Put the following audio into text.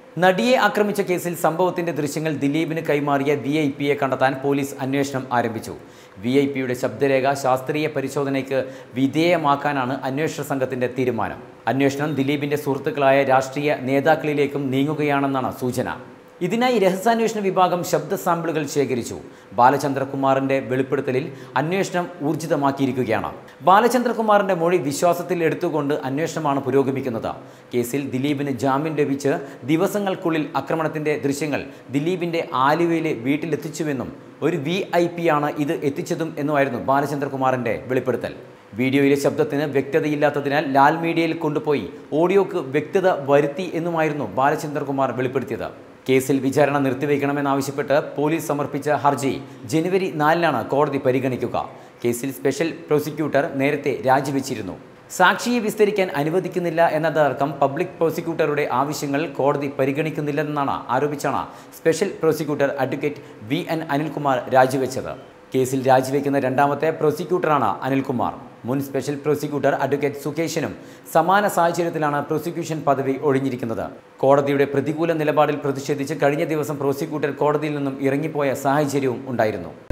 നടിയെ ആക്രമിച്ച കേസിൽ സംഭവത്തിന്റെ ദൃശ്യങ്ങൾ ദിലീപിന് കൈമാറിയ വി ഐ പിയെ കണ്ടെത്താൻ പോലീസ് അന്വേഷണം ആരംഭിച്ചു വി ഐ പിയുടെ ശബ്ദരേഖ ശാസ്ത്രീയ പരിശോധനയ്ക്ക് വിധേയമാക്കാനാണ് അന്വേഷണ സംഘത്തിന്റെ തീരുമാനം അന്വേഷണം ദിലീപിന്റെ സുഹൃത്തുക്കളായ രാഷ്ട്രീയ നേതാക്കളിലേക്കും നീങ്ങുകയാണെന്നാണ് സൂചന ഇതിനായി രഹസ്യാന്വേഷണ വിഭാഗം ശബ്ദ സാമ്പിളുകൾ ശേഖരിച്ചു ബാലചന്ദ്രകുമാറിന്റെ വെളിപ്പെടുത്തലിൽ അന്വേഷണം ഊർജിതമാക്കിയിരിക്കുകയാണ് ബാലചന്ദ്രകുമാറിന്റെ മൊഴി വിശ്വാസത്തിൽ എടുത്തുകൊണ്ട് അന്വേഷണമാണ് പുരോഗമിക്കുന്നത് കേസിൽ ദിലീപിന് ജാമ്യം ലഭിച്ച് ദിവസങ്ങൾക്കുള്ളിൽ ആക്രമണത്തിന്റെ ദൃശ്യങ്ങൾ ദിലീപിന്റെ ആലുവയിലെ വീട്ടിലെത്തിച്ചുവെന്നും ഒരു വി ഐ പി ആണ് ഇത് എത്തിച്ചതും എന്നുമായിരുന്നു ബാലചന്ദ്രകുമാറിന്റെ വെളിപ്പെടുത്തൽ വീഡിയോയിലെ ശബ്ദത്തിന് വ്യക്തതയില്ലാത്തതിനാൽ ലാൽ മീഡിയയിൽ കൊണ്ടുപോയി ഓഡിയോക്ക് വ്യക്തത വരുത്തി എന്നുമായിരുന്നു ബാലചന്ദ്രകുമാർ വെളിപ്പെടുത്തിയത് കേസിൽ വിചാരണ നിർത്തിവെക്കണമെന്നാവശ്യപ്പെട്ട് പോലീസ് സമർപ്പിച്ച ഹർജി ജനുവരി നാലിനാണ് കോടതി പരിഗണിക്കുക കേസിൽ സ്പെഷ്യൽ പ്രോസിക്യൂട്ടർ നേരത്തെ രാജിവെച്ചിരുന്നു സാക്ഷിയെ വിസ്തരിക്കാൻ അനുവദിക്കുന്നില്ല എന്നതടക്കം പബ്ലിക് പ്രോസിക്യൂട്ടറുടെ ആവശ്യങ്ങൾ കോടതി പരിഗണിക്കുന്നില്ലെന്നാണ് ആരോപിച്ചാണ് special prosecutor advocate V N Anilkumar രാജിവെച്ചത് കേസിൽ രാജിവെക്കുന്ന രണ്ടാമത്തെ പ്രോസിക്യൂട്ടറാണ് അനിൽകുമാർ മുൻ സ്പെഷ്യൽ പ്രോസിക്യൂട്ടർ അഡ്വക്കേറ്റ് സുകേശനും സമാന സാഹചര്യത്തിലാണ് പ്രോസിക്യൂഷൻ പദവി ഒഴിഞ്ഞിരിക്കുന്നത് കോടതിയുടെ പ്രതികൂല നിലപാടിൽ പ്രതിഷേധിച്ച് കഴിഞ്ഞ ദിവസം പ്രോസിക്യൂട്ടർ കോടതിയിൽ നിന്നും ഇറങ്ങിപ്പോയ സാഹചര്യവും ഉണ്ടായിരുന്നു